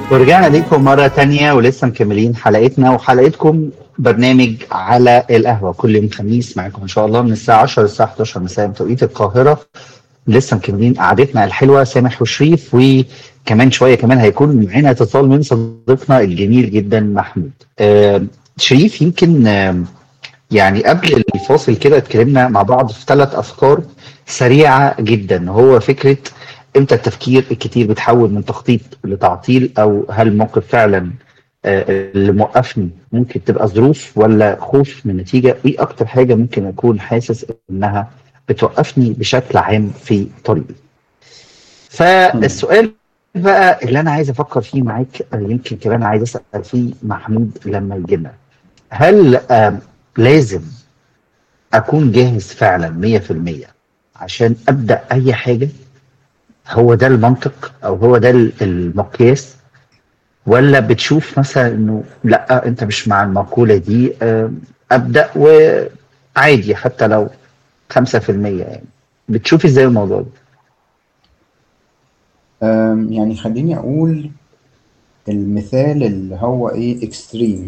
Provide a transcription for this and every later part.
ورجعنا ليكم مرة تانية ولسه مكملين حلقتنا وحلقتكم برنامج على القهوة كل يوم خميس معاكم إن شاء الله من الساعة 10 للساعة 11 مساء بتوقيت القاهرة لسه مكملين قعدتنا الحلوة سامح وشريف وكمان شوية كمان هيكون معانا اتصال من صديقنا الجميل جدا محمود آه شريف يمكن آه يعني قبل الفاصل كده اتكلمنا مع بعض في ثلاث أفكار سريعة جدا هو فكرة امتى التفكير الكتير بيتحول من تخطيط لتعطيل او هل الموقف فعلا آه، اللي موقفني ممكن تبقى ظروف ولا خوف من النتيجه ايه اكتر حاجه ممكن اكون حاسس انها بتوقفني بشكل عام في طريقي فالسؤال بقى اللي انا عايز افكر فيه معاك آه، يمكن كمان عايز اسال فيه محمود لما يجي لنا هل آه، لازم اكون جاهز فعلا 100% عشان ابدا اي حاجه هو ده المنطق او هو ده المقياس ولا بتشوف مثلا انه لا انت مش مع المقوله دي آه، ابدا وعادي حتى لو 5% يعني بتشوف ازاي الموضوع ده؟ أم، يعني خليني أقول المثال اللي هو إيه إكستريم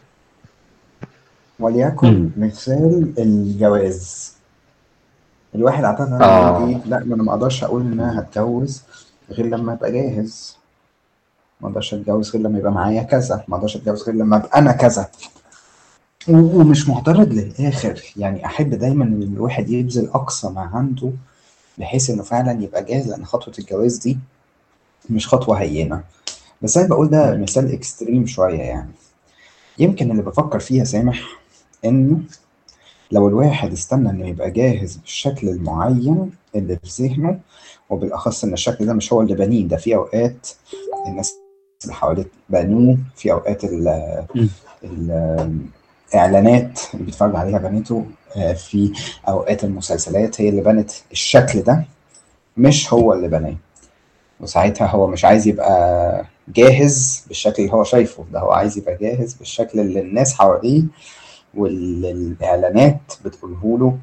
وليكن مم. مثال الجواز الواحد عادة يقول اه إيه لا ما أنا ما أقدرش أقول إن أنا هتجوز غير لما أبقى جاهز ما أقدرش أتجوز غير لما يبقى معايا كذا ما أقدرش أتجوز غير لما أبقى أنا كذا و- ومش معترض للآخر يعني أحب دايما إن الواحد يبذل أقصى ما عنده بحيث إنه فعلا يبقى جاهز لأن خطوة الجواز دي مش خطوة هينة بس أنا بقول ده مثال إكستريم شوية يعني يمكن اللي بفكر فيها سامح إنه لو الواحد استنى إنه يبقى جاهز بالشكل المعين اللي في ذهنه وبالأخص إن الشكل ده مش هو اللي بنيه ده في أوقات الناس اللي حواليه بنوه في أوقات ال مم. الإعلانات اللي بيتفرج عليها بنته آه، في أوقات المسلسلات هي اللي بنت الشكل ده مش هو اللي بناه وساعتها هو مش عايز يبقى جاهز بالشكل اللي هو شايفه ده هو عايز يبقى جاهز بالشكل اللي الناس حواليه واللي الإعلانات بتقوله له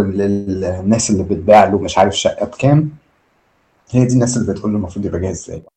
والناس اللي بتبيع له مش عارف شقة بكام هي دي الناس اللي بتقول له المفروض يبقى جاهز ازاي